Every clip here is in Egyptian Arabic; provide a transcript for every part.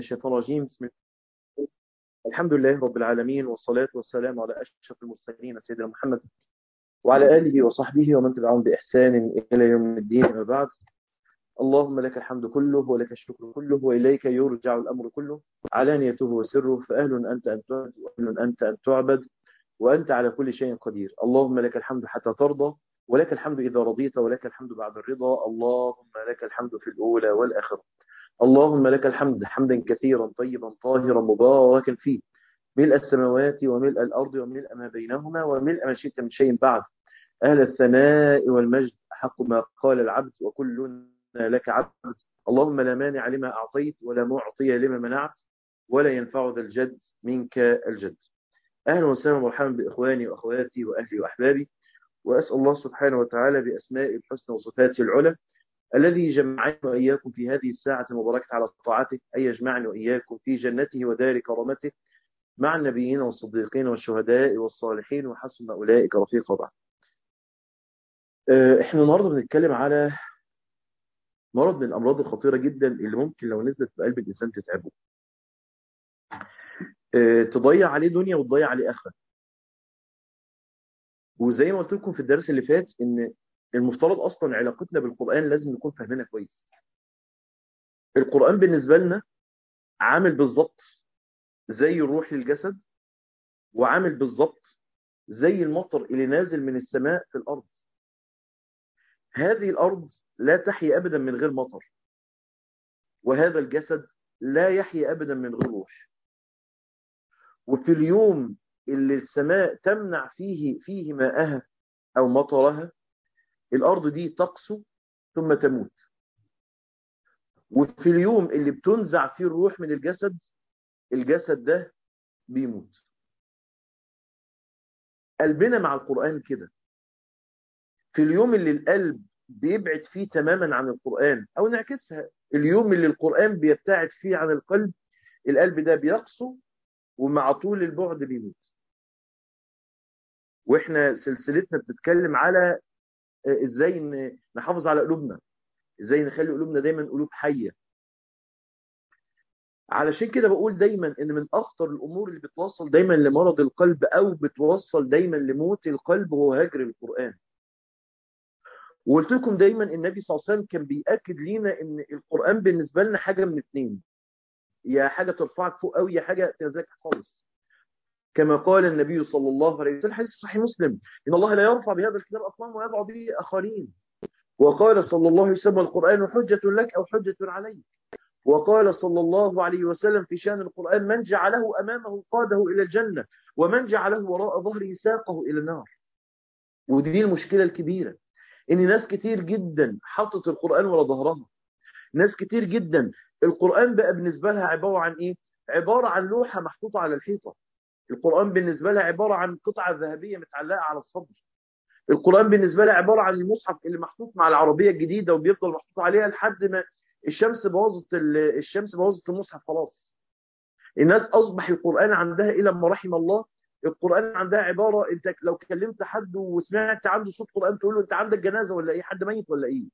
الشيطان الرجيم بسم الله الحمد لله رب العالمين والصلاة والسلام على أشرف المرسلين سيدنا محمد وعلى آله وصحبه ومن تبعهم بإحسان إلى يوم الدين أما بعد اللهم لك الحمد كله ولك الشكر كله وإليك يرجع الأمر كله علانيته وسره فأهل أنت أن تعبد وأهل أنت أن تعبد وأنت على كل شيء قدير اللهم لك الحمد حتى ترضى ولك الحمد إذا رضيت ولك الحمد بعد الرضا اللهم لك الحمد في الأولى والآخرة اللهم لك الحمد حمدا كثيرا طيبا طاهرا مباركا فيه ملء السماوات وملء الأرض وملء ما بينهما وملء ما شئت من شيء بعد أهل الثناء والمجد حق ما قال العبد وكلنا لك عبد اللهم لا مانع لما أعطيت ولا معطي لما منعت ولا ينفع ذا الجد منك الجد أهلا وسهلا ومرحبا بإخواني وأخواتي وأهلي وأحبابي وأسأل الله سبحانه وتعالى بأسماء الحسنى وصفاته العلى الذي جمعني وإياكم في هذه الساعة المباركة على طاعته أن يجمعني وإياكم في جنته ودار كرامته مع النبيين والصديقين والشهداء والصالحين وحسن أولئك رفيقا بعد احنا النهاردة بنتكلم على مرض من الأمراض الخطيرة جدا اللي ممكن لو نزلت في قلب الإنسان تتعبه تضيع عليه دنيا وتضيع عليه آخرة وزي ما قلت لكم في الدرس اللي فات ان المفترض اصلا علاقتنا بالقرآن لازم نكون فاهمينها كويس القرآن بالنسبة لنا عامل بالظبط زي الروح للجسد وعامل بالظبط زي المطر اللي نازل من السماء في الأرض هذه الأرض لا تحيا أبدا من غير مطر وهذا الجسد لا يحيا أبدا من غير روح وفي اليوم اللي السماء تمنع فيه فيه ماءها أو مطرها الأرض دي تقسو ثم تموت وفي اليوم اللي بتنزع فيه الروح من الجسد الجسد ده بيموت قلبنا مع القرآن كده في اليوم اللي القلب بيبعد فيه تماما عن القرآن أو نعكسها اليوم اللي القرآن بيبتعد فيه عن القلب القلب ده بيقسو ومع طول البعد بيموت واحنا سلسلتنا بتتكلم على ازاي نحافظ على قلوبنا ازاي نخلي قلوبنا دايما قلوب حية علشان كده بقول دايما ان من اخطر الامور اللي بتوصل دايما لمرض القلب او بتوصل دايما لموت القلب هو هجر القرآن وقلت لكم دايما النبي صلى الله عليه وسلم كان بيأكد لينا ان القرآن بالنسبة لنا حاجة من اتنين يا حاجة ترفعك فوق قوي يا حاجة تنزلك خالص كما قال النبي صلى الله عليه وسلم حديث صحيح مسلم إن الله لا يرفع بهذا الكتاب أقوام ويضع به آخرين وقال صلى الله عليه وسلم القرآن حجة لك أو حجة عليك وقال صلى الله عليه وسلم في شان القرآن من جعله أمامه قاده إلى الجنة ومن جعله وراء ظهره ساقه إلى النار ودي المشكلة الكبيرة إن ناس كتير جدا حطت القرآن وراء ظهرها ناس كتير جدا القرآن بقى بالنسبة لها عبارة عن إيه؟ عبارة عن لوحة محطوطة على الحيطة القرآن بالنسبة لها عبارة عن قطعة ذهبية متعلقة على الصدر القرآن بالنسبة لها عبارة عن المصحف اللي محطوط مع العربية الجديدة وبيفضل محطوط عليها لحد ما الشمس بوظت الشمس بوظت المصحف خلاص الناس أصبح القرآن عندها إلى ما رحم الله القرآن عندها عبارة أنت لو كلمت حد وسمعت عنده صوت قرآن تقول له أنت عندك جنازة ولا إيه حد ميت ولا إيه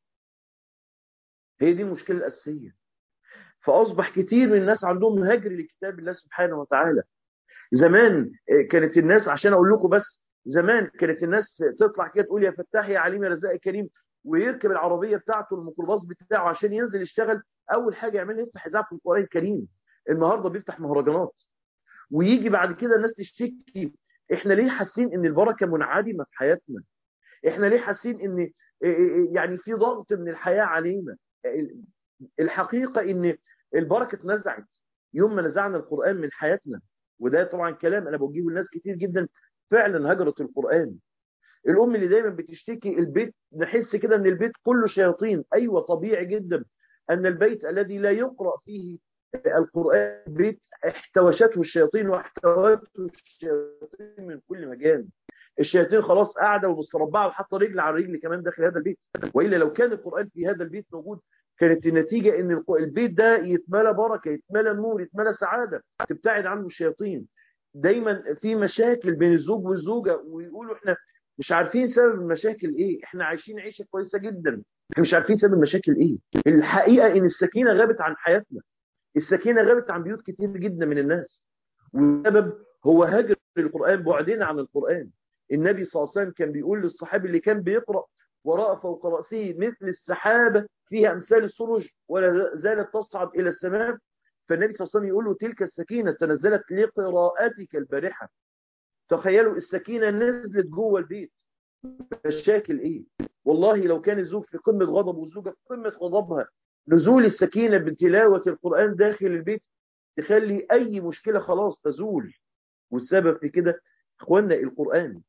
هي دي المشكلة الأساسية فأصبح كتير من الناس عندهم هجر لكتاب الله سبحانه وتعالى زمان كانت الناس عشان اقول لكم بس زمان كانت الناس تطلع كده تقول يا فتاح يا عليم يا رزاق يا كريم ويركب العربيه بتاعته الميكروباص بتاعه عشان ينزل يشتغل اول حاجه يعملها يفتح اذاعه في القران الكريم النهارده بيفتح مهرجانات ويجي بعد كده الناس تشتكي احنا ليه حاسين ان البركه منعدمه في حياتنا احنا ليه حاسين ان يعني في ضغط من الحياه علينا الحقيقه ان البركه اتنزعت يوم ما نزعنا القران من حياتنا وده طبعا كلام انا بوجهه لناس كتير جدا فعلا هجرت القرآن الام اللي دايما بتشتكي البيت نحس كده ان البيت كله شياطين ايوه طبيعي جدا ان البيت الذي لا يقرأ فيه القرآن بيت احتوشته الشياطين واحتوته الشياطين من كل مكان الشياطين خلاص قاعده ومستربعه وحاطه رجل على رجل كمان داخل هذا البيت والا لو كان القرآن في هذا البيت موجود كانت النتيجة ان البيت ده يتملى بركة يتملى نور يتملى سعادة تبتعد عنه الشياطين دايما في مشاكل بين الزوج والزوجة ويقولوا احنا مش عارفين سبب المشاكل ايه احنا عايشين عيشة كويسة جدا احنا مش عارفين سبب المشاكل ايه الحقيقة ان السكينة غابت عن حياتنا السكينة غابت عن بيوت كتير جدا من الناس والسبب هو هجر القرآن بعدنا عن القرآن النبي صلى الله عليه وسلم كان بيقول للصحابي اللي كان بيقرأ وراء فوق رأسه مثل السحابة فيها أمثال السرج ولا زالت تصعد إلى السماء فالنبي صلى الله عليه وسلم يقول له تلك السكينة تنزلت لقراءتك البارحة تخيلوا السكينة نزلت جوه البيت الشاكل ايه والله لو كان الزوج في قمة غضب والزوجة في قمة غضبها نزول السكينة بتلاوة القرآن داخل البيت تخلي أي مشكلة خلاص تزول والسبب في كده اخوانا القرآن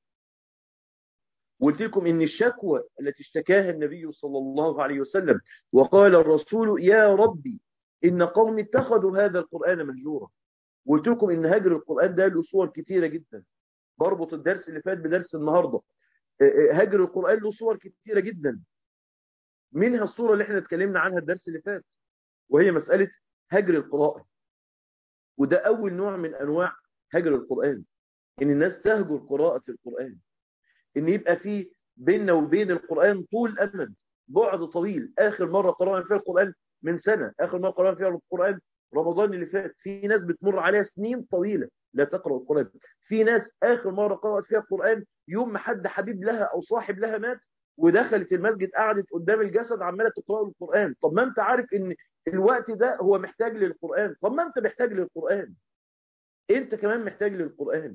قلت لكم ان الشكوى التي اشتكاها النبي صلى الله عليه وسلم وقال الرسول يا ربي ان قوم اتخذوا هذا القرآن مهجورا قلت لكم ان هجر القرآن ده له صور كثيرة جدا بربط الدرس اللي فات بدرس النهاردة هجر القرآن له صور كثيرة جدا منها الصورة اللي احنا اتكلمنا عنها الدرس اللي فات وهي مسألة هجر القراءة وده أول نوع من أنواع هجر القرآن إن الناس تهجر قراءة القرآن إن يبقى في بيننا وبين القرآن طول أمد بعد طويل آخر مرة قرأنا فيها القرآن من سنة آخر مرة قرأنا فيها القرآن رمضان اللي فات في ناس بتمر عليها سنين طويلة لا تقرأ القرآن في ناس آخر مرة قرأت فيها القرآن يوم ما حد حبيب لها أو صاحب لها مات ودخلت المسجد قعدت قدام الجسد عمالة تقرأ القرآن طب ما انت عارف ان الوقت ده هو محتاج للقرآن طب ما انت محتاج للقرآن انت كمان محتاج للقرآن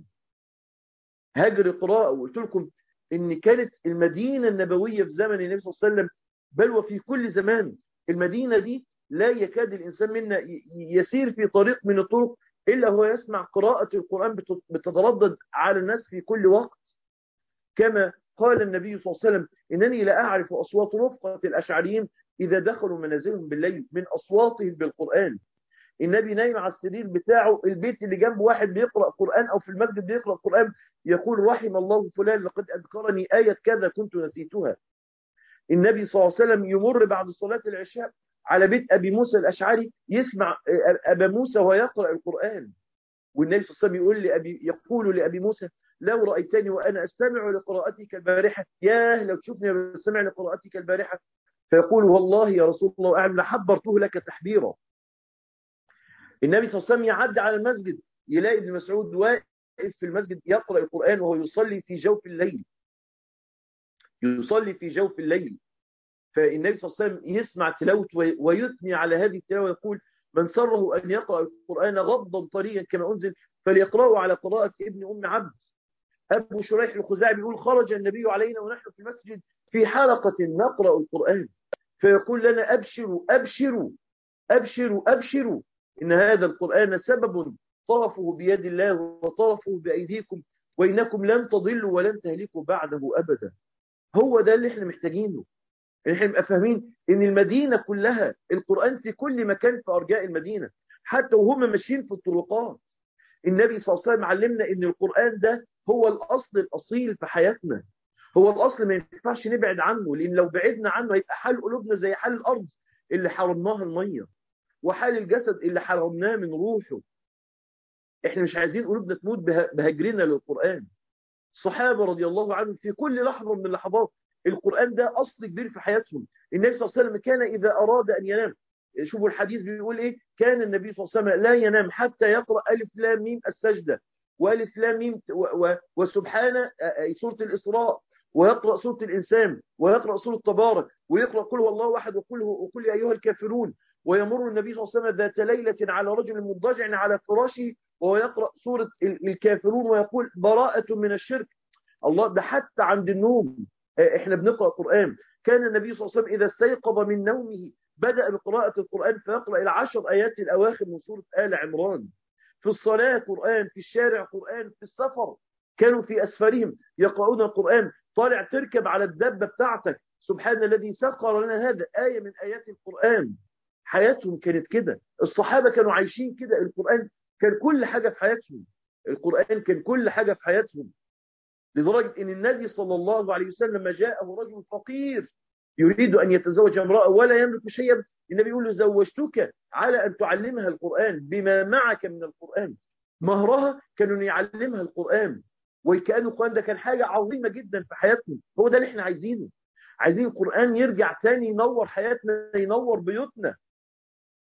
هاجر قراءة وقلت لكم ان كانت المدينة النبوية في زمن النبي صلى الله عليه وسلم بل وفي كل زمان المدينة دي لا يكاد الإنسان منا يسير في طريق من الطرق إلا هو يسمع قراءة القرآن بتتردد على الناس في كل وقت كما قال النبي صلى الله عليه وسلم إنني لا أعرف أصوات رفقة الأشعريين إذا دخلوا منازلهم بالليل من أصواتهم بالقرآن النبي نايم على السرير بتاعه البيت اللي جنبه واحد بيقرأ قرآن أو في المسجد بيقرأ قرآن يقول رحم الله فلان لقد أذكرني آية كذا كنت نسيتها النبي صلى الله عليه وسلم يمر بعد صلاة العشاء على بيت أبي موسى الأشعري يسمع أبا موسى ويقرأ القرآن والنبي صلى الله عليه وسلم يقول لأبي يقول لأبي موسى لو رأيتني وأنا أستمع لقراءتك البارحة ياه لو تشوفني بستمع لقراءتك البارحة فيقول والله يا رسول الله أعلم لحبرته لك تحبيرا النبي صلى الله عليه وسلم يعدي على المسجد يلاقي ابن مسعود واقف في المسجد يقرأ القرآن وهو يصلي في جوف الليل يصلي في جوف الليل فالنبي صلى الله عليه وسلم يسمع تلاوته ويثني على هذه التلاوة ويقول من سره أن يقرأ القرآن غضا طريا كما أنزل فليقرأه على قراءة ابن أم عبد أبو شريح الخزاعي بيقول خرج النبي علينا ونحن في المسجد في حلقة نقرأ القرآن فيقول لنا أبشروا أبشروا أبشروا أبشروا إن هذا القرآن سبب طرفه بيد الله وطرفه بأيديكم وإنكم لن تضلوا ولن تهلكوا بعده أبدا هو ده اللي احنا محتاجينه احنا نبقى فاهمين ان المدينة كلها القرآن في كل مكان في أرجاء المدينة حتى وهم ماشيين في الطرقات النبي صلى الله عليه وسلم علمنا ان القرآن ده هو الأصل الأصيل في حياتنا هو الأصل ما ينفعش نبعد عنه لأن لو بعدنا عنه هيبقى حال قلوبنا زي حال الأرض اللي حرمناها المية وحال الجسد اللي حرمناه من روحه احنا مش عايزين قلوبنا تموت بهجرنا للقرآن الصحابة رضي الله عنهم في كل لحظة من اللحظات القرآن ده أصل كبير في حياتهم النبي صلى الله عليه وسلم كان إذا أراد أن ينام شوفوا الحديث بيقول إيه كان النبي صلى الله عليه وسلم لا ينام حتى يقرأ ألف لام ميم السجدة وألف لام ميم وسبحان سورة الإسراء ويقرأ سورة الإنسان ويقرأ سورة تبارك ويقرأ قل هو الله واحد وقل وقل يا أيها الكافرون ويمر النبي صلى الله عليه وسلم ذات ليلة على رجل مضجع على فراشه وهو يقرأ سورة الكافرون ويقول براءة من الشرك الله ده حتى عند النوم احنا بنقرأ قرآن كان النبي صلى الله عليه وسلم إذا استيقظ من نومه بدأ بقراءة القرآن فيقرأ العشر آيات الأواخر من سورة آل عمران في الصلاة قرآن في الشارع قرآن في السفر كانوا في أسفارهم يقرؤون القرآن طالع تركب على الدبة بتاعتك سبحان الذي سخر لنا هذا آية من آيات القرآن حياتهم كانت كده الصحابة كانوا عايشين كده القرآن كان كل حاجة في حياتهم القرآن كان كل حاجة في حياتهم لدرجة ان النبي صلى الله عليه وسلم جاءه رجل فقير يريد ان يتزوج امرأة ولا يملك شيئا النبي يقول له زوجتك على ان تعلمها القرآن بما معك من القرآن مهرها كانوا يعلمها القرآن وكأن القرآن ده كان حاجة عظيمة جدا في حياتهم هو ده اللي احنا عايزينه عايزين القرآن يرجع تاني ينور حياتنا ينور بيوتنا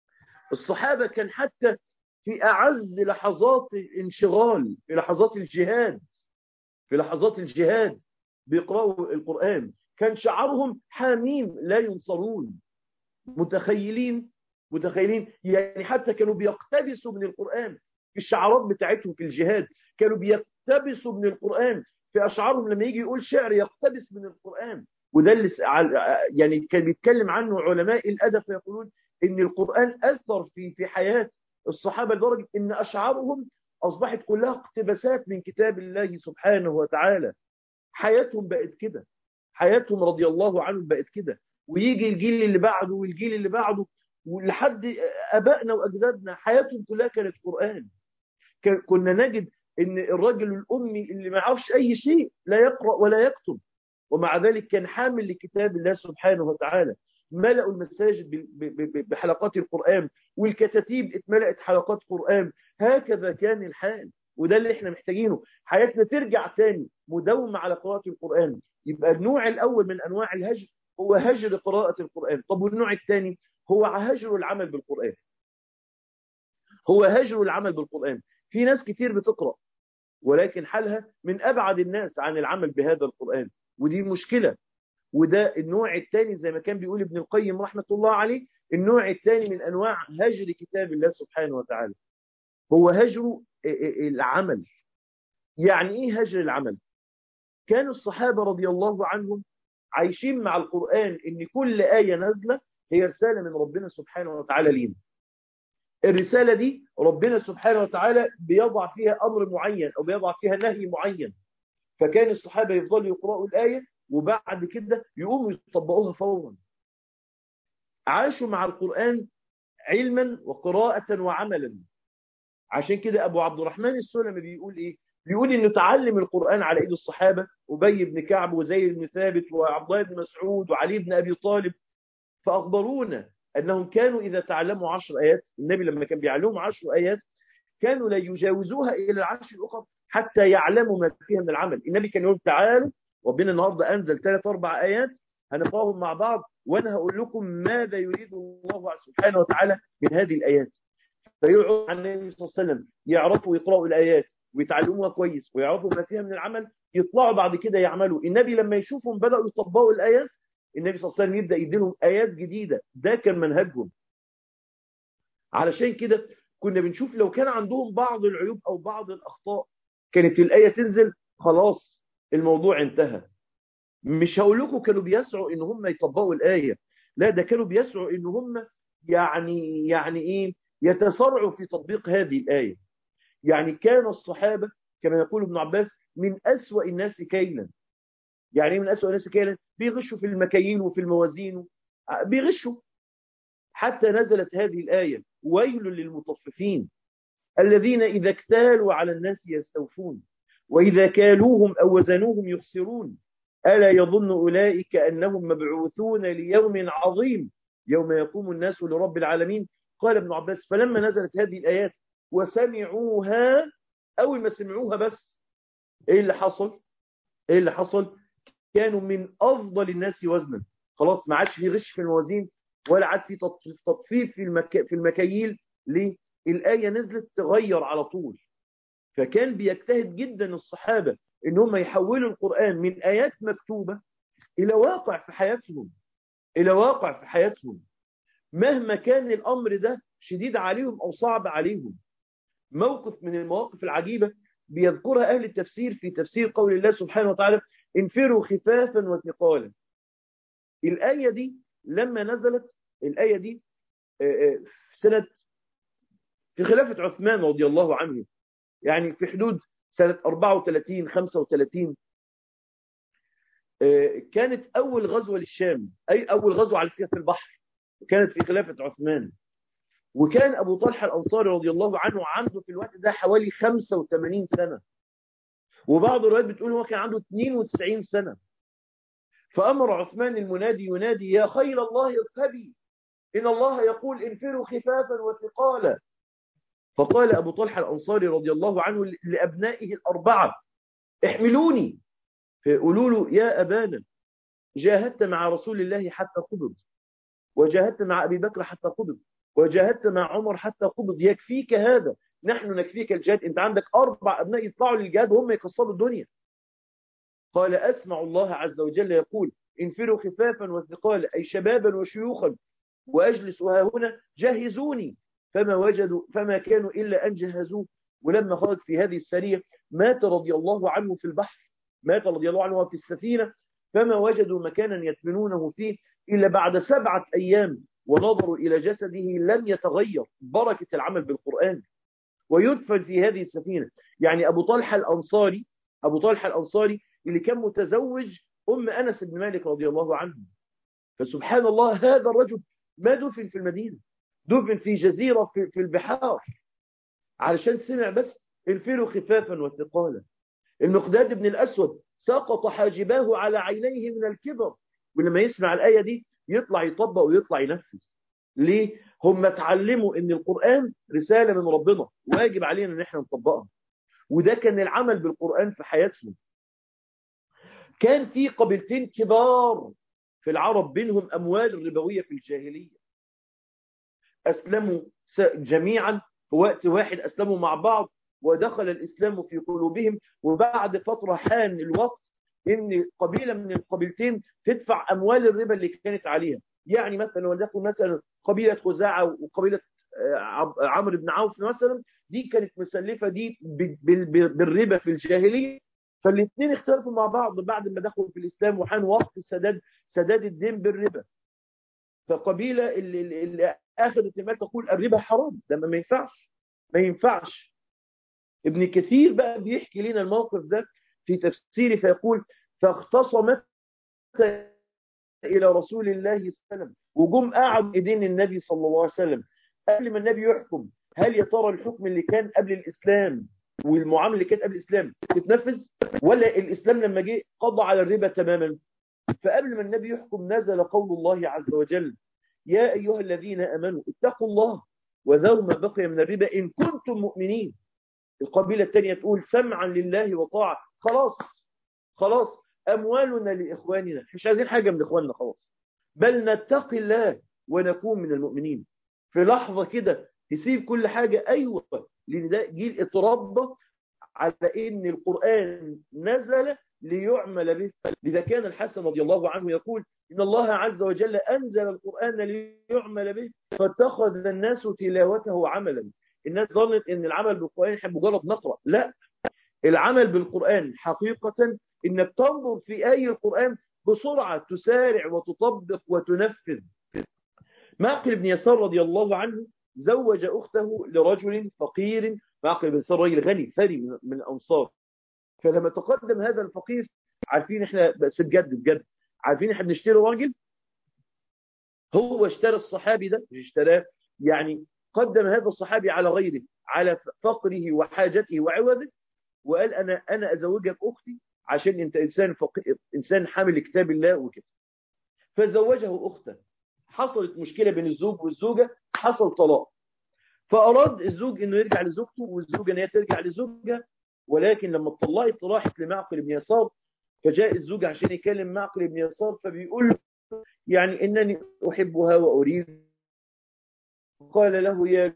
الصحابة كان حتى في أعز لحظات الانشغال في لحظات الجهاد في لحظات الجهاد بيقرأوا القرآن كان شعارهم حاميم لا ينصرون متخيلين متخيلين يعني حتى كانوا بيقتبسوا من القرآن في الشعارات بتاعتهم في الجهاد كانوا بيقتبسوا من القرآن في أشعارهم لما يجي يقول شعر يقتبس من القرآن وده اللي يعني كان بيتكلم عنه علماء الأدب فيقولون إن القرآن أثر في في حياة الصحابة لدرجة إن أشعارهم أصبحت كلها اقتباسات من كتاب الله سبحانه وتعالى حياتهم بقت كده حياتهم رضي الله عنهم بقت كده ويجي الجيل اللي بعده والجيل اللي بعده ولحد أبائنا وأجدادنا حياتهم كلها كانت قرآن كنا نجد ان الرجل الأمي اللي ما يعرفش أي شيء لا يقرأ ولا يكتب ومع ذلك كان حامل لكتاب الله سبحانه وتعالى ملأوا المساجد بحلقات القرآن والكتاتيب اتملأت حلقات قرآن هكذا كان الحال وده اللي احنا محتاجينه حياتنا ترجع تاني مداومة على قراءة القرآن يبقى النوع الأول من أنواع الهجر هو هجر قراءة القرآن طب والنوع الثاني هو هجر العمل بالقرآن هو هجر العمل بالقرآن في ناس كتير بتقرأ ولكن حالها من أبعد الناس عن العمل بهذا القرآن ودي مشكلة وده النوع الثاني زي ما كان بيقول ابن القيم رحمة الله عليه النوع الثاني من أنواع هجر كتاب الله سبحانه وتعالى هو هجر العمل يعني إيه هجر العمل كان الصحابة رضي الله عنهم عايشين مع القرآن إن كل آية نازلة هي رسالة من ربنا سبحانه وتعالى لينا الرسالة دي ربنا سبحانه وتعالى بيضع فيها أمر معين أو بيضع فيها نهي معين فكان الصحابة يفضلوا يقرأوا الآية وبعد كده يقوموا يطبقوها فورا عاشوا مع القرآن علما وقراءة وعملا عشان كده أبو عبد الرحمن السلمي بيقول إيه بيقول إنه تعلم القرآن على إيد الصحابة أبي بن كعب وزيد بن ثابت وعبد الله بن مسعود وعلي بن أبي طالب فأخبرونا أنهم كانوا إذا تعلموا عشر آيات النبي لما كان بيعلمهم عشر آيات كانوا لا يجاوزوها إلى العشر الأخرى حتى يعلموا ما فيها من العمل النبي كان يقول تعالوا ربنا النهاردة أنزل ثلاث أربع آيات هنقراهم مع بعض وأنا هقول لكم ماذا يريد الله سبحانه وتعالى من هذه الآيات فيقعد عن النبي صلى الله عليه وسلم يعرفوا يقرأوا الآيات ويتعلموها كويس ويعرفوا ما فيها من العمل يطلعوا بعد كده يعملوا النبي لما يشوفهم بدأوا يطبقوا الآيات النبي صلى الله عليه وسلم يبدأ يديلهم آيات جديدة ده كان منهجهم علشان كده كنا بنشوف لو كان عندهم بعض العيوب أو بعض الأخطاء كانت الآية تنزل خلاص الموضوع انتهى مش هقول لكم كانوا بيسعوا ان هم يطبقوا الآية لا ده كانوا بيسعوا ان هم يعني يعني ايه يتسرعوا في تطبيق هذه الآية يعني كان الصحابة كما يقول ابن عباس من أسوأ الناس كيلا يعني ايه من أسوأ الناس كيلا بيغشوا في المكاييل وفي الموازين بيغشوا حتى نزلت هذه الآية ويل للمطففين الذين إذا اكتالوا على الناس يستوفون وإذا كالوهم أو وزنوهم يخسرون ألا يظن أولئك أنهم مبعوثون ليوم عظيم يوم يقوم الناس لرب العالمين قال ابن عباس فلما نزلت هذه الآيات وسمعوها أول ما سمعوها بس إيه اللي حصل إيه اللي حصل كانوا من أفضل الناس وزنا خلاص ما عادش في غش في الموازين ولا عاد في تطفيف في, المكا... في المكاييل ليه الآية نزلت تغير على طول فكان بيجتهد جدا الصحابة ان هم يحولوا القرآن من آيات مكتوبة إلى واقع في حياتهم إلى واقع في حياتهم مهما كان الأمر ده شديد عليهم أو صعب عليهم موقف من المواقف العجيبة بيذكرها أهل التفسير في تفسير قول الله سبحانه وتعالى انفروا خفافا وثقالا الآية دي لما نزلت الآية دي في سنة في خلافة عثمان رضي الله عنه يعني في حدود سنة 34 35 كانت أول غزوة للشام أي أول غزوة على فكرة في البحر كانت في خلافة عثمان وكان أبو طلحة الأنصاري رضي الله عنه عنده في الوقت ده حوالي 85 سنة وبعض الروايات بتقول هو كان عنده 92 سنة فأمر عثمان المنادي ينادي يا خيل الله اركبي إن الله يقول انفروا خفافا وثقالا فقال أبو طلحة الأنصاري رضي الله عنه لأبنائه الأربعة احملوني فيقولوا له يا أبانا جاهدت مع رسول الله حتى قبض وجاهدت مع أبي بكر حتى قبض وجاهدت مع عمر حتى قبض يكفيك هذا نحن نكفيك الجهاد انت عندك اربع ابناء يطلعوا للجهاد وهم يكسروا الدنيا قال اسمع الله عز وجل يقول انفروا خفافا وثقالا اي شبابا وشيوخا واجلس ها هنا جهزوني فما وجدوا فما كانوا الا ان جهزوه ولما خرج في هذه السريه مات رضي الله عنه في البحر مات رضي الله عنه في السفينه فما وجدوا مكانا يدفنونه فيه الا بعد سبعه ايام ونظروا الى جسده لم يتغير بركه العمل بالقران ويدفن في هذه السفينة يعني أبو طلحة الأنصاري أبو طلحة الأنصاري اللي كان متزوج أم أنس بن مالك رضي الله عنه فسبحان الله هذا الرجل ما دفن في المدينة دفن في جزيرة في, في البحار علشان سمع بس انفروا خفافا وثقالا المقداد بن الأسود سقط حاجباه على عينيه من الكبر ولما يسمع الآية دي يطلع يطبق ويطلع ينفذ ليه؟ هم اتعلموا ان القرآن رسالة من ربنا واجب علينا ان احنا نطبقها وده كان العمل بالقرآن في حياتهم كان في قبيلتين كبار في العرب بينهم أموال الربوية في الجاهلية أسلموا جميعا في وقت واحد أسلموا مع بعض ودخل الإسلام في قلوبهم وبعد فترة حان الوقت إن قبيلة من القبيلتين تدفع أموال الربا اللي كانت عليها يعني مثلا ولنقل مثلا قبيلة خزاعة وقبيلة عمرو بن عوف مثلا دي كانت مسلفة دي بالربا في الجاهلية فالاثنين اختلفوا مع بعض بعد ما دخلوا في الإسلام وحان وقت السداد سداد الدين بالربا فقبيلة اللي, اللي أخذت المال تقول الربا حرام ده ما ينفعش ما ينفعش ابن كثير بقى بيحكي لنا الموقف ده في تفسيره فيقول فاختصمت إلى رسول الله صلى الله عليه وسلم وجم قعدوا ايدين النبي صلى الله عليه وسلم قبل ما النبي يحكم هل يا ترى الحكم اللي كان قبل الإسلام والمعامله اللي كانت قبل الإسلام تتنفذ ولا الإسلام لما جه قضى على الربا تماما فقبل ما النبي يحكم نزل قول الله عز وجل يا أيها الذين أمنوا اتقوا الله وذروا ما بقي من الربا إن كنتم مؤمنين القبيلة الثانية تقول سمعا لله وطاعة خلاص خلاص أموالنا لإخواننا مش عايزين حاجة من إخواننا خلاص بل نتقي الله ونكون من المؤمنين في لحظة كده تسيب كل حاجة أيوة لأن ده جيل اتربى على إن القرآن نزل ليعمل به لذا كان الحسن رضي الله عنه يقول إن الله عز وجل أنزل القرآن ليعمل به فاتخذ الناس تلاوته عملا الناس ظنت ان العمل بالقرآن احنا مجرد نقرأ لا العمل بالقرآن حقيقة انك تنظر في آي القرآن بسرعة تسارع وتطبق وتنفذ معقل بن يسار رضي الله عنه زوج أخته لرجل فقير معقل بن يسار رجل غني ثري من الأنصار فلما تقدم هذا الفقير عارفين احنا بس بجد بجد عارفين احنا بنشتري راجل هو اشترى الصحابي ده مش اشتراه يعني قدم هذا الصحابي على غيره على فقره وحاجته وعوضه وقال انا انا ازوجك اختي عشان انت انسان فقير انسان حامل كتاب الله وكده فزوجه اخته حصلت مشكله بين الزوج والزوجه حصل طلاق فاراد الزوج انه يرجع لزوجته والزوجه ان هي ترجع لزوجها ولكن لما اتطلقت راحت لمعقل بن يسار فجاء الزوج عشان يكلم معقل بن يسار فبيقول له يعني انني احبها واريد قال له يا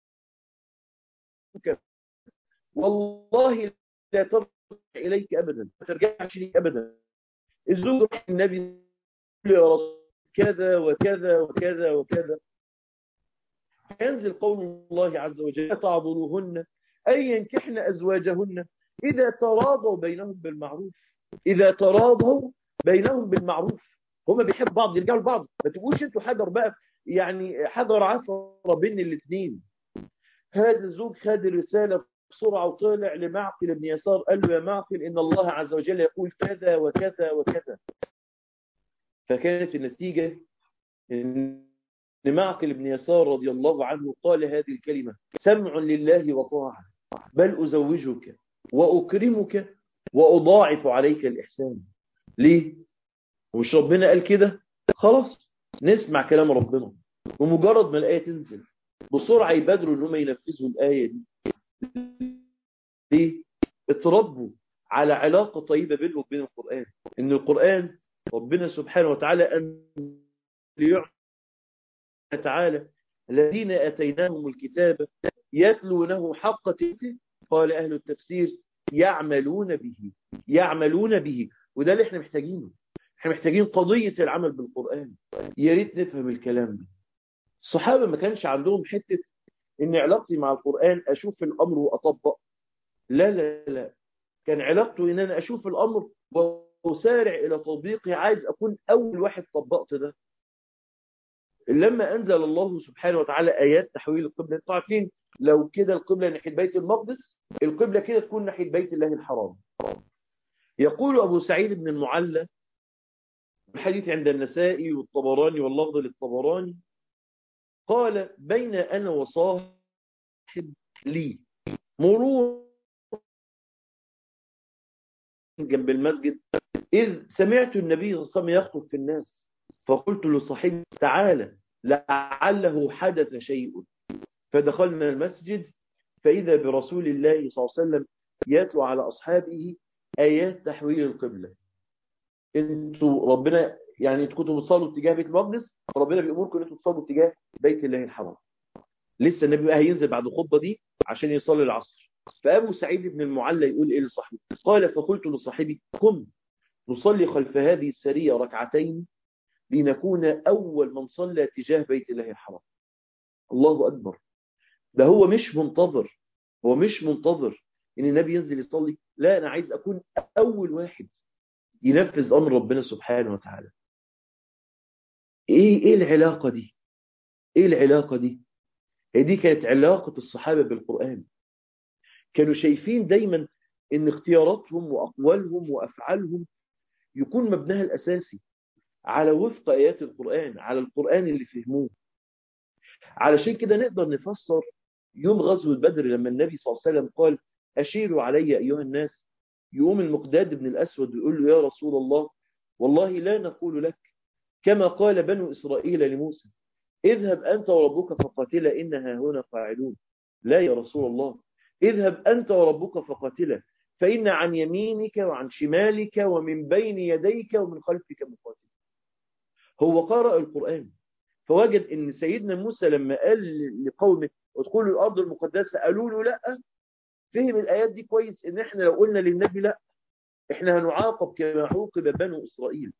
والله لا ترجع إليك أبدا ما ترجعش لي أبدا الزوج راح النبي يا رسول كذا وكذا وكذا وكذا ينزل قول الله عز وجل تعضلوهن أن ينكحن أزواجهن إذا تراضوا بينهم بالمعروف إذا تراضوا بينهم بالمعروف هما بيحبوا بعض يرجعوا لبعض ما تبقوش انتوا حجر بقى يعني حجر عثرة بين الاثنين هذا الزوج خد الرسالة بسرعة وطلع لمعقل بن يسار قال له يا معقل إن الله عز وجل يقول كذا وكذا وكذا فكانت النتيجة إن معقل بن يسار رضي الله عنه قال هذه الكلمة سمع لله وطاعة بل أزوجك وأكرمك وأضاعف عليك الإحسان ليه؟ ومش ربنا قال كده خلاص نسمع كلام ربنا ومجرد ما الآية تنزل بسرعة يبادروا ان هم ينفذوا الآية دي ليه؟ اتربوا على علاقة طيبة بينهم وبين القرآن ان القرآن ربنا سبحانه وتعالى أن ليعلم تعالى الذين اتيناهم الكتاب يتلونه حق تلته قال اهل التفسير يعملون به يعملون به وده اللي احنا محتاجينه احنا محتاجين قضية العمل بالقرآن يا ريت نفهم الكلام ده الصحابة ما كانش عندهم حتة ان علاقتي مع القرآن اشوف الامر واطبق لا لا لا كان علاقته ان انا اشوف الامر واسارع الى تطبيقه عايز اكون اول واحد طبقت ده لما انزل الله سبحانه وتعالى ايات تحويل القبلة انتوا عارفين لو كده القبلة ناحية بيت المقدس القبلة كده تكون ناحية بيت الله الحرام يقول ابو سعيد بن المعلى الحديث عند النسائي والطبراني واللفظ للطبراني قال بين أنا وصاحب لي مرور جنب المسجد إذ سمعت النبي صلى الله عليه وسلم يخطب في الناس فقلت لصاحبي تعالى لعله حدث شيء فدخلنا المسجد فإذا برسول الله صلى الله عليه وسلم يتلو على أصحابه آيات تحويل القبلة انتوا ربنا يعني انتوا كنتوا بتصلوا اتجاه بيت المقدس ربنا بيأمركم ان انتوا تصلوا اتجاه بيت الله الحرام لسه النبي بقى هينزل بعد الخطبه دي عشان يصلي العصر فابو سعيد بن المعلى يقول ايه لصاحبه قال فقلت لصاحبي قم نصلي خلف هذه السريه ركعتين لنكون اول من صلى تجاه بيت الله الحرام الله اكبر ده هو مش منتظر هو مش منتظر ان النبي ينزل يصلي لا انا عايز اكون اول واحد ينفذ امر ربنا سبحانه وتعالى ايه ايه العلاقه دي ايه العلاقه دي هي دي كانت علاقه الصحابه بالقران كانوا شايفين دايما ان اختياراتهم واقوالهم وافعالهم يكون مبناها الاساسي على وفق ايات القران على القران اللي فهموه علشان كده نقدر نفسر يوم غزوه بدر لما النبي صلى الله عليه وسلم قال اشيروا علي ايها الناس يقوم المقداد بن الأسود ويقول له يا رسول الله والله لا نقول لك كما قال بنو إسرائيل لموسى اذهب أنت وربك فقاتلا إنها هنا قاعدون لا يا رسول الله اذهب أنت وربك فقاتلا فإن عن يمينك وعن شمالك ومن بين يديك ومن خلفك مقاتل هو قرأ القرآن فوجد ان سيدنا موسى لما قال لقومه ادخلوا الارض المقدسه قالوا له لا فهم الايات دي كويس ان احنا لو قلنا للنبي لا احنا هنعاقب كما عوقب بنو اسرائيل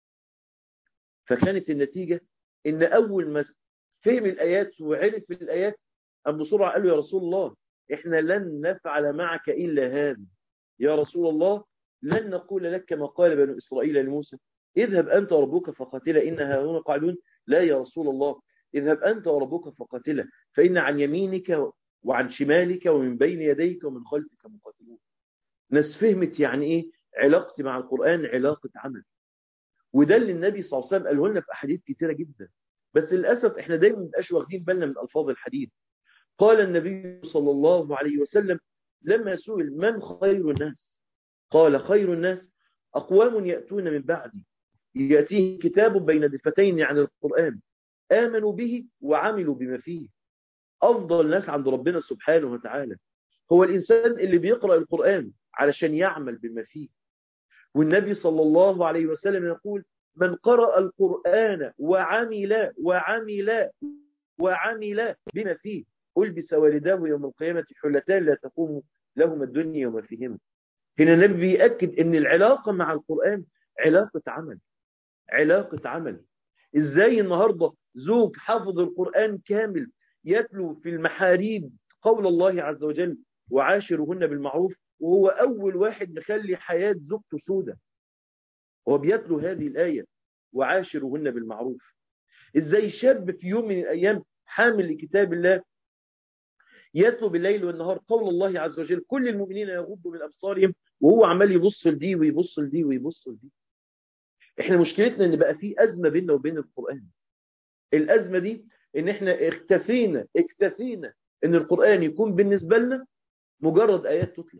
فكانت النتيجه ان اول ما فهم الايات وعرف الايات ام بسرعه قال له يا رسول الله احنا لن نفعل معك الا هذا يا رسول الله لن نقول لك كما قال بنو اسرائيل لموسى اذهب انت وربك فقاتلا انها هنا قاعدون لا يا رسول الله اذهب أنت وربك فقاتلا فإن عن يمينك وعن شمالك ومن بين يديك ومن خلفك مقاتلون ناس فهمت يعني إيه علاقتي مع القرآن علاقة عمل وده اللي النبي صلى الله عليه وسلم قاله لنا في أحاديث كتيرة جدا بس للأسف إحنا دايما مبقاش واخدين بالنا من ألفاظ الحديث قال النبي صلى الله عليه وسلم لما سئل من خير الناس قال خير الناس أقوام يأتون من بعدي يأتيه كتاب بين دفتين عن القرآن آمنوا به وعملوا بما فيه أفضل ناس عند ربنا سبحانه وتعالى هو الإنسان اللي بيقرأ القرآن علشان يعمل بما فيه والنبي صلى الله عليه وسلم يقول من قرأ القرآن وعمل وعمل وعمل بما فيه ألبس والداه يوم القيامة حلتان لا تقوم لهما الدنيا وما فيهما هنا النبي بيأكد أن العلاقة مع القرآن علاقة عمل علاقة عمل ازاي النهاردة زوج حافظ القرآن كامل يتلو في المحاريب قول الله عز وجل وعاشرهن بالمعروف وهو أول واحد مخلي حياة زوجته سودة هو بيتلو هذه الآية وعاشرهن بالمعروف ازاي شاب في يوم من الأيام حامل لكتاب الله يتلو بالليل والنهار قول الله عز وجل كل المؤمنين يغضوا من أبصارهم وهو عمال يبص لدي ويبص لدي ويبص لدي احنا مشكلتنا ان بقى في أزمة بيننا وبين القرآن الأزمة دي ان احنا اكتفينا اكتفينا ان القرآن يكون بالنسبة لنا مجرد آيات تتلى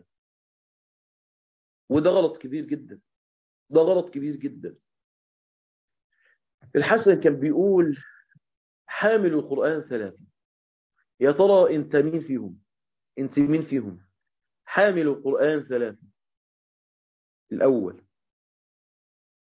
وده غلط كبير جدا ده غلط كبير جدا الحسن كان بيقول حامل القرآن ثلاثة يا ترى انت مين فيهم انت مين فيهم حامل القرآن ثلاثة الأول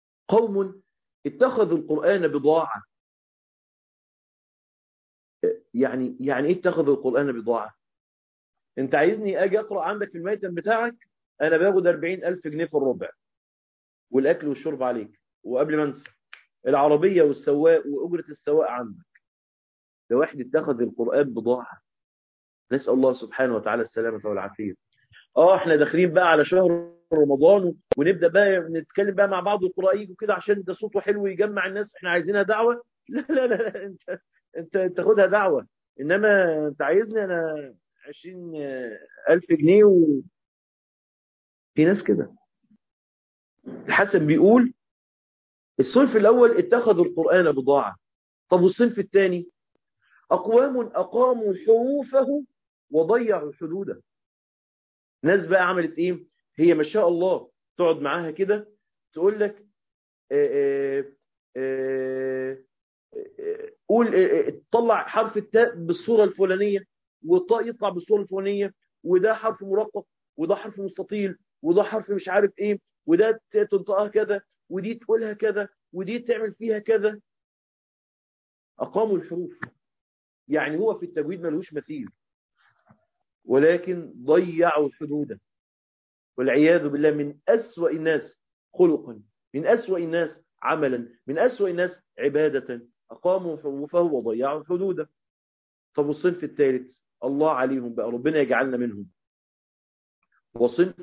قوم اتخذوا القرآن بضاعة يعني يعني ايه اتخذ القرآن بضاعة انت عايزني اجي اقرأ عندك في الميتم بتاعك انا باخد 40000 جنيه في الربع والاكل والشرب عليك وقبل ما انسى العربية والسواق واجرة السواق عندك ده واحد اتخذ القرآن بضاعة نسأل الله سبحانه وتعالى السلامة والعافية اه احنا داخلين بقى على شهر رمضان ونبدأ بقى نتكلم بقى مع بعض القراء يجوا كده عشان ده صوته حلو يجمع الناس احنا عايزينها دعوة لا لا لا, لا انت انت تاخدها دعوة انما انت عايزني انا 20000 جنيه و... في ناس كده الحسن بيقول الصنف الاول اتخذوا القرآن بضاعة طب والصنف الثاني اقوام اقاموا حروفه وضيعوا حدوده ناس بقى عملت ايه هي ما شاء الله تقعد معاها كده تقول لك آآ آآ قول طلع حرف التاء بالصورة الفلانية والطاء يطلع بالصورة الفلانية وده حرف مرقق وده حرف مستطيل وده حرف مش عارف ايه وده تنطقها كذا ودي تقولها كذا ودي تعمل فيها كذا أقاموا الحروف يعني هو في التجويد ملوش مثيل ولكن ضيعوا حدوده والعياذ بالله من أسوأ الناس خلقا من أسوأ الناس عملا من أسوأ الناس عبادة أقاموا حروفه وضيعوا حدوده طب والصنف الثالث الله عليهم بقى ربنا يجعلنا منهم وصنف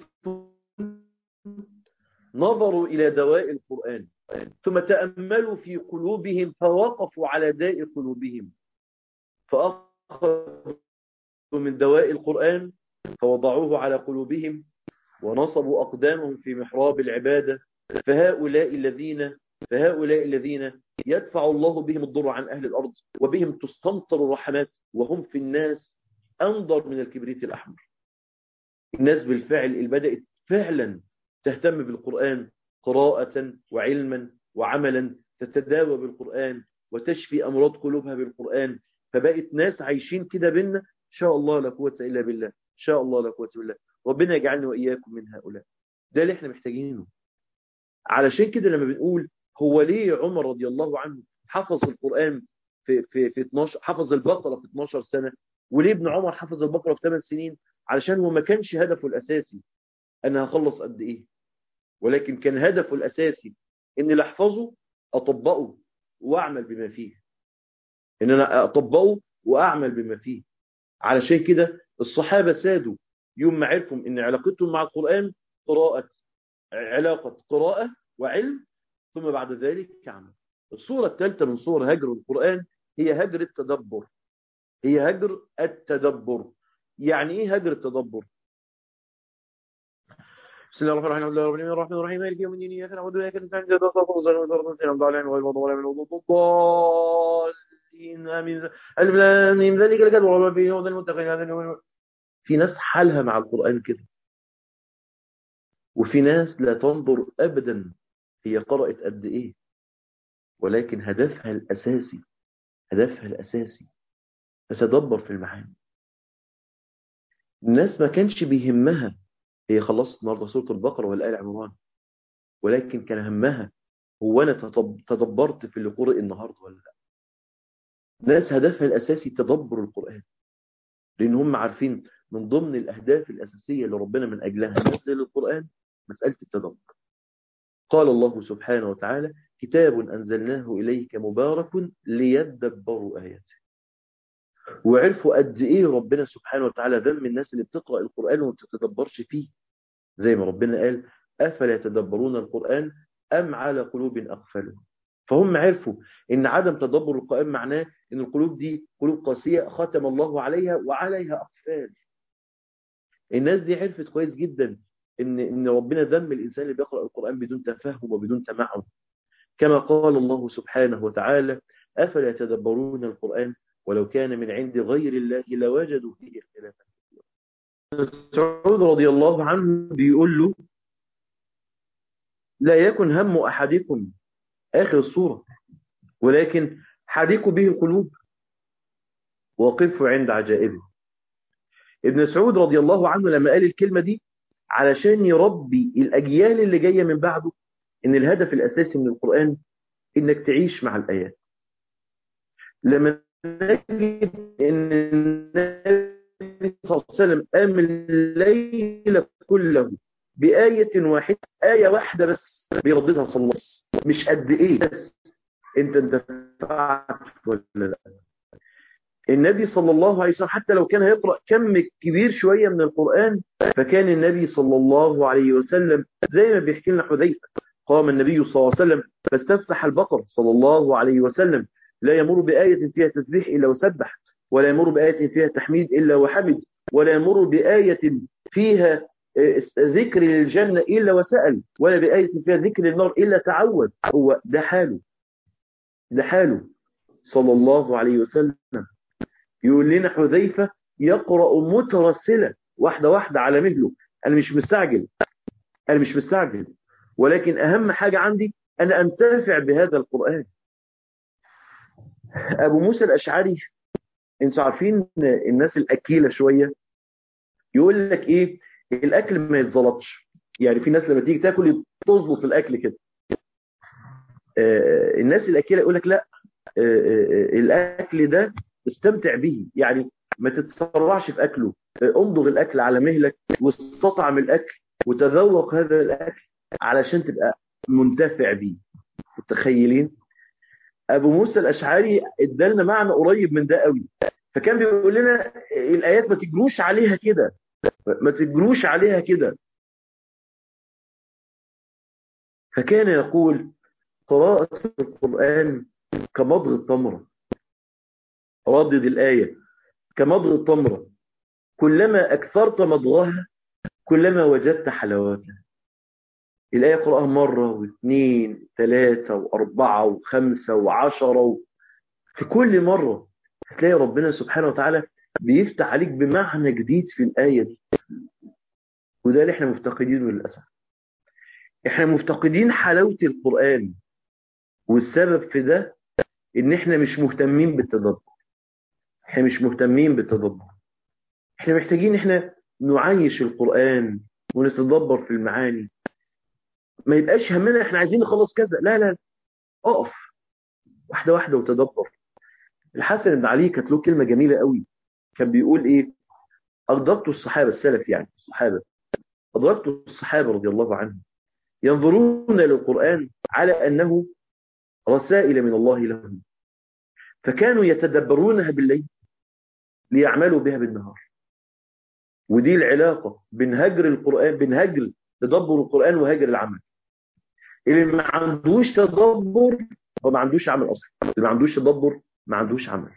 نظروا إلى دواء القرآن ثم تأملوا في قلوبهم فوقفوا على داء قلوبهم فأخذوا من دواء القرآن فوضعوه على قلوبهم ونصبوا أقدامهم في محراب العبادة فهؤلاء الذين فهؤلاء الذين يدفع الله بهم الضر عن أهل الأرض وبهم تستمطر الرحمات وهم في الناس أنظر من الكبريت الأحمر الناس بالفعل اللي بدأت فعلا تهتم بالقرآن قراءة وعلما وعملا تتداوى بالقرآن وتشفي أمراض قلوبها بالقرآن فبقت ناس عايشين كده بينا إن شاء الله لا قوة إلا بالله إن شاء الله لا قوة إلا بالله ربنا يجعلنا وإياكم من هؤلاء ده اللي احنا محتاجينه علشان كده لما بنقول هو ليه عمر رضي الله عنه حفظ القرآن في في في 12 حفظ البقرة في 12 سنة وليه ابن عمر حفظ البقرة في 8 سنين علشان هو ما كانش هدفه الأساسي أنا هخلص قد إيه ولكن كان هدفه الأساسي إن اللي أحفظه أطبقه وأعمل بما فيه إن أنا أطبقه وأعمل بما فيه علشان كده الصحابة سادوا يوم ما عرفوا إن علاقتهم مع القرآن قراءة علاقة قراءة وعلم ثم بعد ذلك عمل الصورة الثالثة من صور هجر القرآن هي هجر التدبر هي هجر التدبر يعني ايه هجر التدبر بسم الله الرحمن الرحيم الرحمن الرحمن الرحيم مالك يوم الدين اياك نعبد واياك نستعين اهدنا الصراط المستقيم صراط الذين انعمت عليهم غير المغضوب عليهم ولا الضالين امين الف لام ميم ذلك الكتاب وما فيه هدى للمتقين هذا في ناس حالها مع القرآن كده وفي ناس لا تنظر ابدا هي قرأت قد ايه ولكن هدفها الاساسي هدفها الاساسي تتدبر في المعاني الناس ما كانش بيهمها هي خلصت النهارده سوره البقره ولا ال عمران ولكن كان همها هو انا تدبرت في اللي قرئ النهارده ولا لا ناس هدفها الاساسي تدبر القران لان هم عارفين من ضمن الاهداف الاساسيه اللي ربنا من اجلها نزل القران مساله التدبر قال الله سبحانه وتعالى كتاب انزلناه اليك مبارك ليدبروا اياته وعرفوا قد ايه ربنا سبحانه وتعالى ذم الناس اللي بتقرأ القرآن وما بتتدبرش فيه زي ما ربنا قال أفلا يتدبرون القرآن أم على قلوب أقفلها فهم عرفوا ان عدم تدبر القرآن معناه ان القلوب دي قلوب قاسية ختم الله عليها وعليها أقفال الناس دي عرفت كويس جدا ان ان ربنا ذم الانسان اللي بيقرأ القرآن بدون تفهم وبدون تمعن كما قال الله سبحانه وتعالى أفلا يتدبرون القرآن ولو كان من عند غير الله لوجدوا فيه اختلافا مسعود رضي الله عنه بيقول له لا يكن هم أحدكم آخر الصورة ولكن حديكوا به القلوب وقفوا عند عجائبه ابن سعود رضي الله عنه لما قال الكلمة دي علشان يربي الأجيال اللي جاية من بعده إن الهدف الأساسي من القرآن إنك تعيش مع الآيات لما نجد ان النبي صلى الله عليه وسلم قام الليل كله بآية واحدة آية واحدة بس بيرددها صلى الله عليه وسلم مش قد ايه بس انت اندفعت ولا لا النبي صلى الله عليه وسلم حتى لو كان هيقرأ كم كبير شوية من القرآن فكان النبي صلى الله عليه وسلم زي ما بيحكي لنا حذيفة قام النبي صلى الله عليه وسلم فاستفتح البقر صلى الله عليه وسلم لا يمر بآية فيها تسبيح إلا وسبح ولا يمر بآية فيها تحميد إلا وحمد ولا يمر بآية فيها ذكر للجنة إلا وسأل ولا بآية فيها ذكر النار إلا تعود هو ده حاله ده حاله صلى الله عليه وسلم يقول لنا حذيفة يقرأ مترسلة واحدة واحدة على مهله أنا مش مستعجل أنا مش مستعجل ولكن أهم حاجة عندي أنا أنتفع بهذا القرآن أبو موسى الأشعري انتوا عارفين الناس الأكيلة شوية يقول لك إيه الأكل ما يتزلطش يعني في ناس لما تيجي تاكل تظبط الأكل كده آه الناس الأكيلة يقول لك لا آه آه الأكل ده استمتع به يعني ما تتسرعش في أكله امضغ الأكل على مهلك واستطعم الأكل وتذوق هذا الأكل علشان تبقى منتفع به متخيلين أبو موسى الأشعري ادالنا معنى قريب من ده قوي فكان بيقول لنا الآيات ما تجروش عليها كده ما تجروش عليها كده فكان يقول قراءة القرآن كمضغ التمرة ردد الآية كمضغ التمرة كلما أكثرت مضغها كلما وجدت حلاوتها الآية قرأها مرة واثنين ثلاثة وأربعة وخمسة وعشرة و... في كل مرة هتلاقي ربنا سبحانه وتعالى بيفتح عليك بمعنى جديد في الآية دي وده اللي احنا مفتقدينه للأسف احنا مفتقدين حلاوة القرآن والسبب في ده ان احنا مش مهتمين بالتدبر احنا مش مهتمين بالتدبر احنا محتاجين احنا نعيش القرآن ونتدبر في المعاني ما يبقاش همنا احنا عايزين نخلص كذا لا لا اقف واحدة واحدة وتدبر الحسن بن علي كانت له كلمة جميلة قوي كان بيقول ايه أدركت الصحابة السلف يعني الصحابة أدركت الصحابة رضي الله عنهم ينظرون إلى القرآن على أنه رسائل من الله لهم فكانوا يتدبرونها بالليل ليعملوا بها بالنهار ودي العلاقة بين هجر القرآن بين هجر تدبر القرآن وهجر العمل اللي ما عندوش تدبر هو ما عندوش عمل أصلا اللي ما عندوش تدبر ما عندوش عمل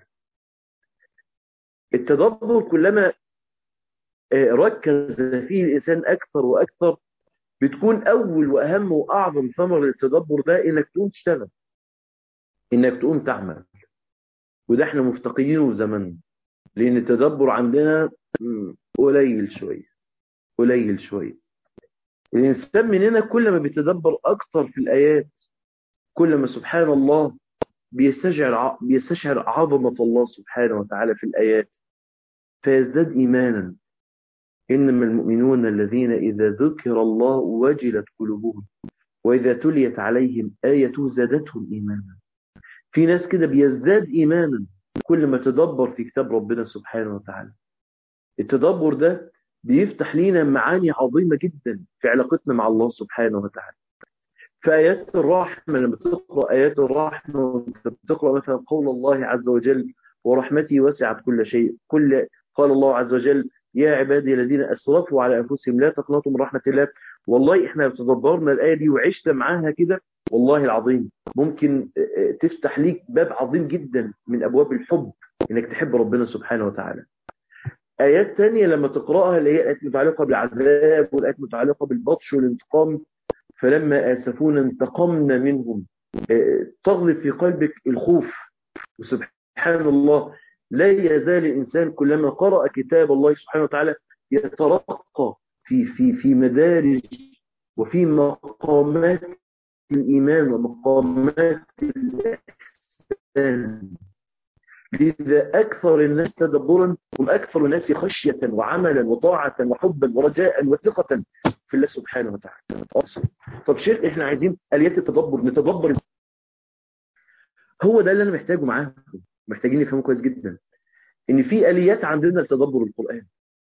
التدبر كلما ركز فيه الإنسان أكثر وأكثر بتكون أول وأهم وأعظم ثمر للتدبر ده إنك تقوم تشتغل إنك تقوم تعمل وده احنا مفتقدينه في زماننا لأن التدبر عندنا قليل شوية قليل شوية الإنسان مننا كل ما بيتدبر أكثر في الآيات كل ما سبحان الله بيستشعر بيستشعر عظمة الله سبحانه وتعالى في الآيات فيزداد إيمانا إنما المؤمنون الذين إذا ذكر الله وجلت قلوبهم وإذا تليت عليهم آية زادتهم إيمانا في ناس كده بيزداد إيمانا كل ما تدبر في كتاب ربنا سبحانه وتعالى التدبر ده بيفتح لينا معاني عظيمة جدا في علاقتنا مع الله سبحانه وتعالى في آيات الرحمة لما تقرأ آيات الرحمة بتقرأ مثلا قول الله عز وجل ورحمتي وسعت كل شيء كل قال الله عز وجل يا عبادي الذين أسرفوا على أنفسهم لا تقنطوا من رحمة الله والله إحنا لو تدبرنا الآية دي وعشت معاها كده والله العظيم ممكن تفتح ليك باب عظيم جدا من أبواب الحب إنك تحب ربنا سبحانه وتعالى آيات تانية لما تقرأها اللي هي آيات متعلقة بالعذاب والآيات متعلقة بالبطش والانتقام فلما آسفونا انتقمنا منهم تغلب في قلبك الخوف وسبحان الله لا يزال الإنسان كلما قرأ كتاب الله سبحانه وتعالى يترقى في في في مدارج وفي مقامات الإيمان ومقامات الإحسان لذا أكثر الناس تدبرا هم أكثر الناس خشية وعملا وطاعة وحبا ورجاء وثقة في الله سبحانه وتعالى طب شيخ احنا عايزين آليات التدبر نتدبر هو ده اللي أنا محتاجه معاكم محتاجين نفهمه كويس جدا ان في اليات عندنا لتدبر القرآن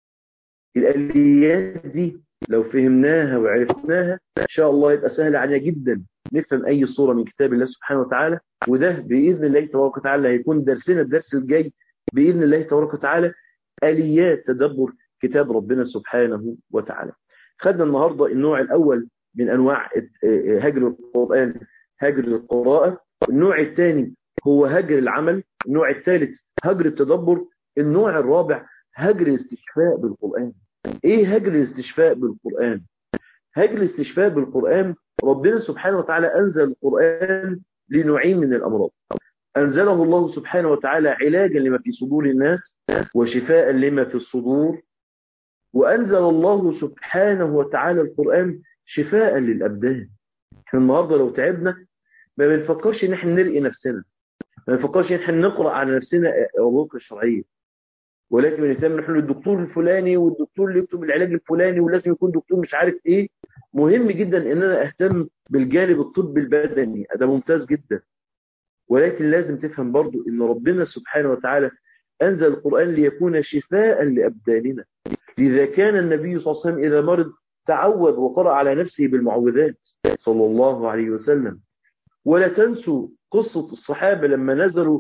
الاليات دي لو فهمناها وعرفناها ان شاء الله يبقى سهل علينا جدا نفهم اي صورة من كتاب الله سبحانه وتعالى وده باذن الله تبارك وتعالى هيكون درسنا الدرس الجاي باذن الله تبارك وتعالى اليات تدبر كتاب ربنا سبحانه وتعالى خدنا النهاردة النوع الاول من انواع هجر القرآن هجر القراءة النوع الثاني هو هجر العمل النوع الثالث هجر التدبر النوع الرابع هجر الاستشفاء بالقرآن ايه هجر الاستشفاء بالقرآن هجر الاستشفاء بالقرآن ربنا سبحانه وتعالى أنزل القرآن لنوعين من الأمراض أنزله الله سبحانه وتعالى علاجا لما في صدور الناس وشفاء لما في الصدور وأنزل الله سبحانه وتعالى القرآن شفاء للأبدان احنا النهاردة لو تعبنا ما بنفكرش ان احنا نرقي نفسنا ما بنفكرش ان احنا نقرأ على نفسنا الرقية الشرعية ولكن بنهتم نحن الدكتور الفلاني والدكتور اللي يكتب العلاج الفلاني ولازم يكون دكتور مش عارف ايه مهم جدا ان انا اهتم بالجانب الطبي البدني ده ممتاز جدا ولكن لازم تفهم برضو ان ربنا سبحانه وتعالى انزل القرآن ليكون شفاء لأبداننا لذا كان النبي صلى الله عليه وسلم إذا مرض تعوذ وقرأ على نفسه بالمعوذات صلى الله عليه وسلم ولا تنسوا قصة الصحابة لما نزلوا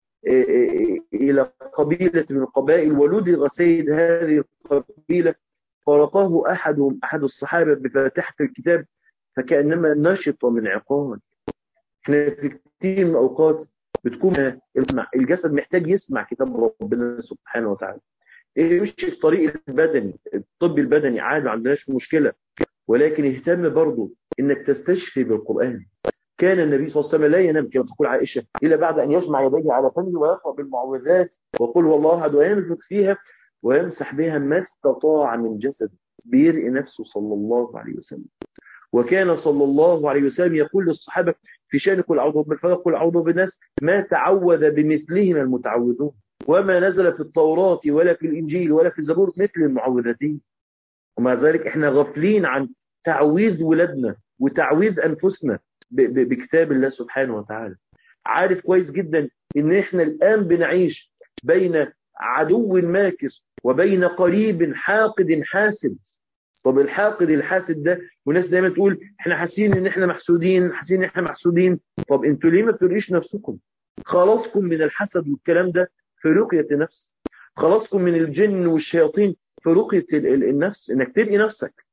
إلى قبيلة من القبائل ولدغ سيد هذه القبيلة فرقاه أحدهم أحد الصحابة بفاتحة الكتاب فكأنما نشط من عقال احنا في كثير من الأوقات بتكون الجسد محتاج يسمع كتاب ربنا سبحانه وتعالى ايه مش الطريق البدني الطب البدني عادي ما عندناش مشكلة ولكن اهتم برضه انك تستشفي بالقرآن كان النبي صلى الله عليه وسلم لا ينام كما تقول عائشة إلا بعد أن يجمع يديه على فمه ويقرأ بالمعوذات ويقول والله أحد وينفث فيها ويمسح بها ما استطاع من جسده بيرئ نفسه صلى الله عليه وسلم وكان صلى الله عليه وسلم يقول للصحابة في شأن كل أعوذ بالفلق كل أعوذ بالناس ما تعوذ بمثلهم المتعوذون وما نزل في التوراة ولا في الإنجيل ولا في الزبور مثل المعوذتين ومع ذلك احنا غافلين عن تعويذ ولادنا وتعويذ أنفسنا بكتاب الله سبحانه وتعالى عارف كويس جدا ان احنا الآن بنعيش بين عدو ماكس وبين قريب حاقد حاسد طب الحاقد الحاسد ده وناس دايما تقول احنا حاسين ان احنا محسودين حاسين ان احنا محسودين طب انتوا ليه ما بترقيش نفسكم خلاصكم من الحسد والكلام ده في رقية النفس خلاصكم من الجن والشياطين في رقية النفس انك ترقي نفسك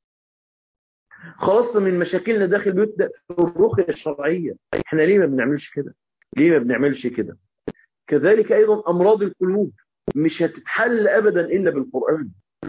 خلصنا من مشاكلنا داخل بيوتنا في الرقية الشرعية احنا ليه ما بنعملش كده ليه ما بنعملش كده كذلك ايضا امراض القلوب مش هتتحل ابدا الا بالقرآن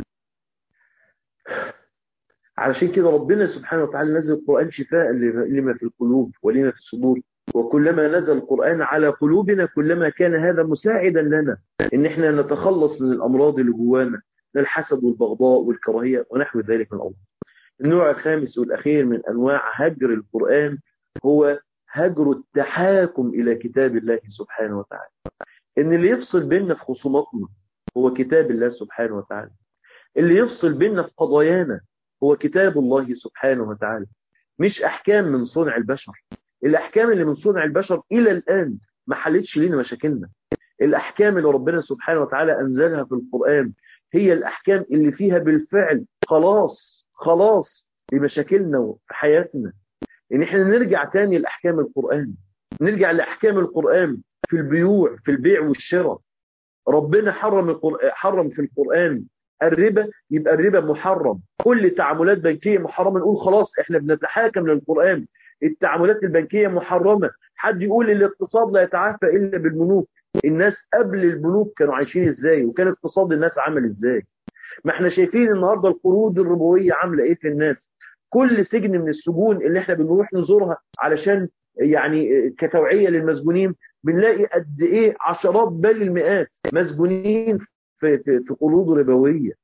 علشان كده ربنا سبحانه وتعالى نزل القرآن شفاء لما في القلوب ولما في الصدور وكلما نزل القرآن على قلوبنا كلما كان هذا مساعدا لنا ان احنا نتخلص من الامراض اللي جوانا الحسد والبغضاء والكراهية ونحو ذلك من الامر النوع الخامس والاخير من انواع هجر القرآن هو هجر التحاكم الى كتاب الله سبحانه وتعالى ان اللي يفصل بيننا في خصوماتنا هو كتاب الله سبحانه وتعالى اللي يفصل بيننا في قضايانا هو كتاب الله سبحانه وتعالى مش احكام من صنع البشر الاحكام اللي من صنع البشر الى الان ما حلتش لنا مشاكلنا الاحكام اللي ربنا سبحانه وتعالى انزلها في القرآن هي الاحكام اللي فيها بالفعل خلاص خلاص لمشاكلنا وفي حياتنا ان احنا نرجع تاني لاحكام القرآن نرجع لاحكام القرآن في البيوع في البيع والشراء ربنا حرم القرآن حرم في القرآن الربا يبقى الربا محرم كل تعاملات بنكية محرمة نقول خلاص احنا بنتحاكم للقرآن التعاملات البنكية محرمة حد يقول الاقتصاد لا يتعافى إلا بالبنوك الناس قبل البنوك كانوا عايشين ازاي وكان اقتصاد الناس عامل ازاي ما احنا شايفين النهاردة القروض الربوية عاملة ايه في الناس كل سجن من السجون اللي احنا بنروح نزورها علشان يعني كتوعية للمسجونين بنلاقي قد ايه عشرات بل المئات مسجونين في, في, في قروض ربوية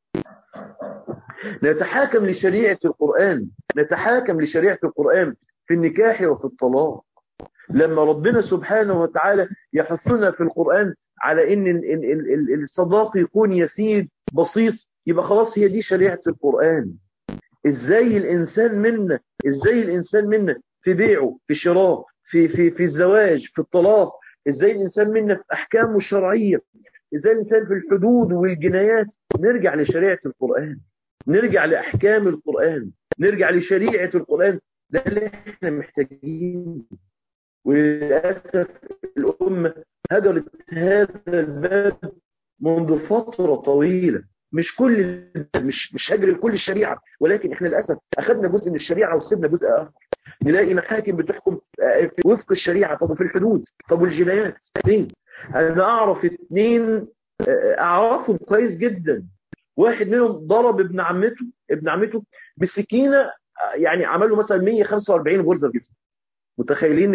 نتحاكم لشريعة القرآن نتحاكم لشريعة القرآن في النكاح وفي الطلاق لما ربنا سبحانه وتعالى يحثنا في القرآن على ان الصداق يكون يسير بسيط يبقى خلاص هي دي شريعة القرآن ازاي الانسان منا ازاي الانسان منا في بيعه في شراء في في في الزواج في الطلاق ازاي الانسان منا في احكامه الشرعيه ازاي الانسان في الحدود والجنايات نرجع لشريعه القران نرجع لاحكام القران نرجع لشريعه القران ده اللي احنا محتاجين وللاسف الامه هجرت هذا الباب منذ فتره طويله مش كل مش مش هجر كل الشريعه ولكن احنا للاسف اخذنا جزء من الشريعه وسيبنا جزء اخر نلاقي محاكم بتحكم وفق الشريعه طب وفي الحدود طب والجنايات اثنين انا اعرف اثنين اعرفهم كويس جدا واحد منهم ضرب ابن عمته ابن عمته بالسكينه يعني عمل له مثلا 145 غرزه في جسمه متخيلين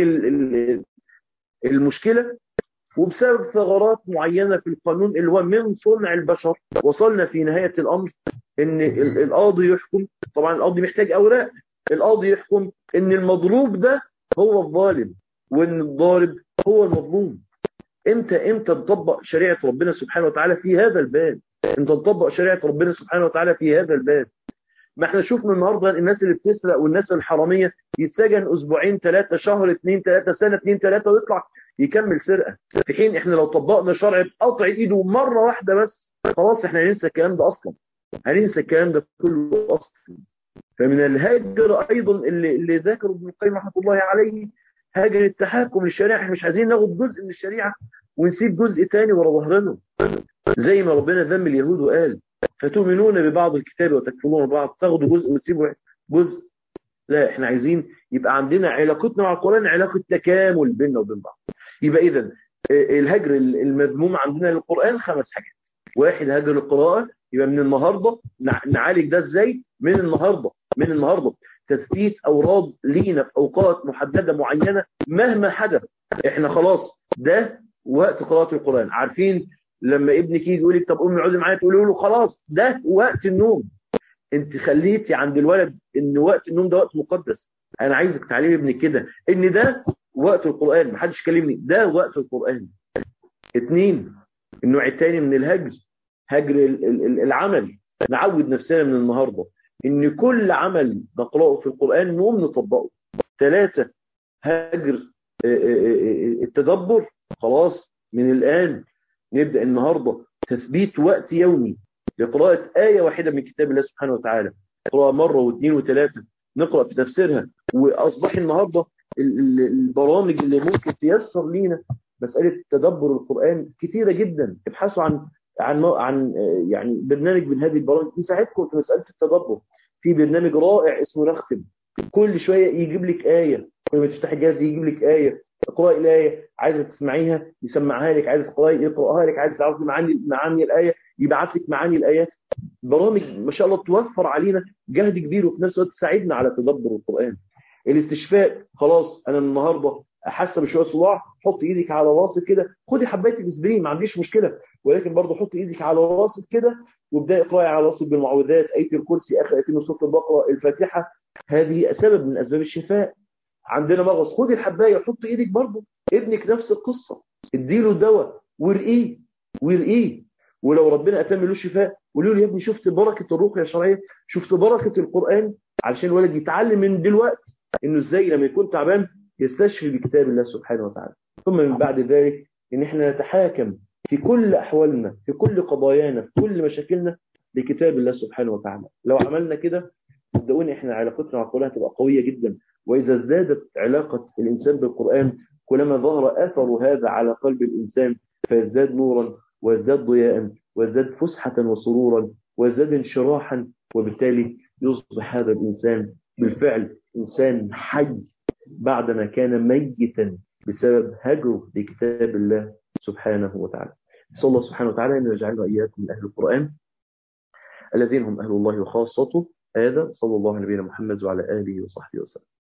المشكله وبسبب ثغرات معينة في القانون اللي هو من صنع البشر وصلنا في نهاية الأمر ان القاضي يحكم طبعا القاضي محتاج أوراق القاضي يحكم ان المضروب ده هو الظالم وان الضارب هو المظلوم امتى امتى نطبق شريعة ربنا سبحانه وتعالى في هذا الباب امتى نطبق شريعة ربنا سبحانه وتعالى في هذا الباب ما احنا شفنا النهارده الناس اللي بتسرق والناس الحراميه يتسجن اسبوعين ثلاثه شهر اثنين ثلاثه سنه اثنين ثلاثه ويطلع يكمل سرقه في حين احنا لو طبقنا شرع بقطع ايده مره واحده بس خلاص احنا هننسى الكلام ده اصلا هننسى الكلام ده كله اصلا فمن الهجر ايضا اللي اللي ذكره ابن القيم رحمه الله عليه هاجر التحاكم للشريعه احنا مش عايزين ناخد جزء من الشريعه ونسيب جزء تاني ورا ظهرنا زي ما ربنا ذم اليهود وقال فتؤمنون ببعض الكتاب وتكفرون ببعض تاخدوا جزء وتسيبوا جزء لا احنا عايزين يبقى عندنا علاقتنا مع القرآن علاقة تكامل بيننا وبين بعض يبقى اذا الهجر المذموم عندنا للقرآن خمس حاجات واحد هجر القراءة يبقى من النهاردة نعالج ده ازاي من النهاردة من النهاردة تثبيت أوراد لينا في أوقات محددة معينة مهما حدث احنا خلاص ده وقت قراءة القرآن عارفين لما ابنك يجي يقول لك طب امي اقعدي معايا تقولي له خلاص ده وقت النوم انت خليتي عند الولد ان وقت النوم ده وقت مقدس انا عايزك تعلمي ابنك كده ان ده وقت القرآن محدش يكلمني ده وقت القرآن اتنين النوع الثاني من الهجر هجر العمل نعود نفسنا من النهاردة ان كل عمل نقرأه في القرآن نقوم نطبقه ثلاثة هجر التدبر خلاص من الآن نبدأ النهاردة تثبيت وقت يومي لقراءة آية واحدة من كتاب الله سبحانه وتعالى قراءة مرة واثنين وثلاثة نقرأ في تفسيرها وأصبح النهاردة البرامج اللي ممكن تيسر لينا مسألة تدبر القرآن كثيرة جدا ابحثوا عن عن عن يعني برنامج من هذه البرامج يساعدكم في مسألة التدبر في برنامج رائع اسمه نختم كل شوية يجيب لك آية كل ما تفتح الجهاز يجيب لك آية اقرأي الآية عايزة تسمعيها يسمعها لك عايزة تقرأي يقرأها لك عايزة تعرفي معاني معاني الآية يبعت لك معاني الآيات برامج ما شاء الله توفر علينا جهد كبير وفي نفس الوقت تساعدنا على تدبر القرآن الاستشفاء خلاص انا النهارده حاسه بشويه صداع حط ايدك على راسك كده خدي حبايه اسبرين ما عنديش مشكله ولكن برضه حط ايدك على راسك كده وابداي اقراي على راسك بالمعوذات ايه الكرسي اخر ايتين سوره البقره الفاتحه هذه سبب من اسباب الشفاء عندنا مغص خدي الحبايه وحط ايدك برضه ابنك نفس القصه اديله الدواء وارقيه وارقيه ولو ربنا اتم له الشفاء قولوا له يا ابني شفت بركه الرقيه الشرعيه شفت بركه القران علشان الولد يتعلم من دلوقتي انه ازاي لما يكون تعبان يستشفي بكتاب الله سبحانه وتعالى ثم من بعد ذلك ان احنا نتحاكم في كل احوالنا في كل قضايانا في كل مشاكلنا لكتاب الله سبحانه وتعالى لو عملنا كده صدقوني احنا علاقتنا مع القران هتبقى قويه جدا واذا ازدادت علاقه الانسان بالقران كلما ظهر اثر هذا على قلب الانسان فيزداد نورا ويزداد ضياء ويزداد فسحه وسرورا ويزداد انشراحا وبالتالي يصبح هذا الانسان بالفعل إنسان حي بعدما كان ميتا بسبب هجره لكتاب الله سبحانه وتعالى صلى الله سبحانه وتعالى أن يجعلنا إياكم من أهل القرآن الذين هم أهل الله وخاصته هذا صلى الله على نبينا محمد وعلى آله وصحبه وسلم